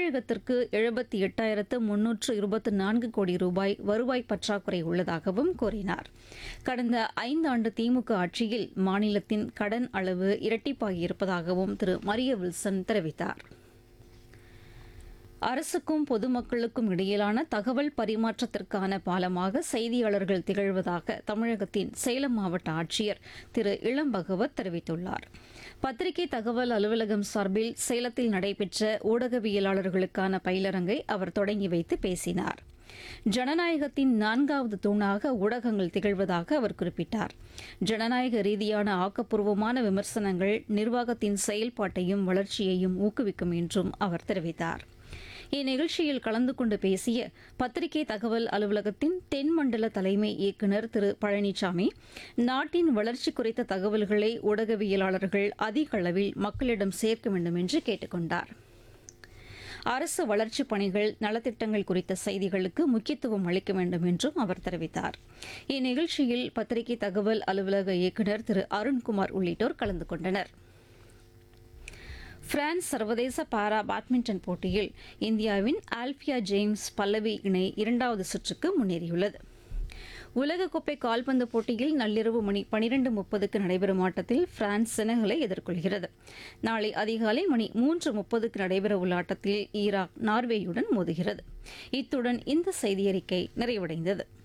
தமிழகத்திற்கு எழுபத்தி எட்டாயிரத்து முன்னூற்று இருபத்தி நான்கு கோடி ரூபாய் வருவாய் பற்றாக்குறை உள்ளதாகவும் கூறினார் கடந்த ஐந்தாண்டு திமுக ஆட்சியில் மாநிலத்தின் கடன் அளவு இரட்டிப்பாகியிருப்பதாகவும் திரு மரிய வில்சன் தெரிவித்தார் அரசுக்கும் பொதுமக்களுக்கும் இடையிலான தகவல் பரிமாற்றத்திற்கான பாலமாக செய்தியாளர்கள் திகழ்வதாக தமிழகத்தின் சேலம் மாவட்ட ஆட்சியர் திரு இளம் பகவத் தெரிவித்துள்ளார் பத்திரிகை தகவல் அலுவலகம் சார்பில் சேலத்தில் நடைபெற்ற ஊடகவியலாளர்களுக்கான பயிலரங்கை அவர் தொடங்கி வைத்து பேசினார் ஜனநாயகத்தின் நான்காவது தூணாக ஊடகங்கள் திகழ்வதாக அவர் குறிப்பிட்டார் ஜனநாயக ரீதியான ஆக்கப்பூர்வமான விமர்சனங்கள் நிர்வாகத்தின் செயல்பாட்டையும் வளர்ச்சியையும் ஊக்குவிக்கும் என்றும் அவர் தெரிவித்தார் இந்நிகழ்ச்சியில் கலந்து கொண்டு பேசிய பத்திரிகை தகவல் அலுவலகத்தின் தென்மண்டல தலைமை இயக்குநர் திரு பழனிசாமி நாட்டின் வளர்ச்சி குறித்த தகவல்களை ஊடகவியலாளர்கள் அதிக அளவில் மக்களிடம் சேர்க்க வேண்டும் என்று கேட்டுக்கொண்டார் அரசு வளர்ச்சிப் பணிகள் நலத்திட்டங்கள் குறித்த செய்திகளுக்கு முக்கியத்துவம் அளிக்க வேண்டும் என்றும் அவர் தெரிவித்தார் இந்நிகழ்ச்சியில் பத்திரிகை தகவல் அலுவலக இயக்குநர் திரு அருண்குமார் உள்ளிட்டோர் கலந்து கொண்டனர் பிரான்ஸ் சர்வதேச பாரா பேட்மிண்டன் போட்டியில் இந்தியாவின் ஆல்பியா ஜேம்ஸ் பல்லவி இணை இரண்டாவது சுற்றுக்கு முன்னேறியுள்ளது உலகக்கோப்பை கால்பந்து போட்டியில் நள்ளிரவு மணி பனிரெண்டு முப்பதுக்கு நடைபெறும் ஆட்டத்தில் பிரான்ஸ் செனகலை எதிர்கொள்கிறது நாளை அதிகாலை மணி மூன்று முப்பதுக்கு நடைபெறவுள்ள ஆட்டத்தில் ஈராக் நார்வேயுடன் மோதுகிறது இத்துடன் இந்த செய்தியறிக்கை நிறைவடைந்தது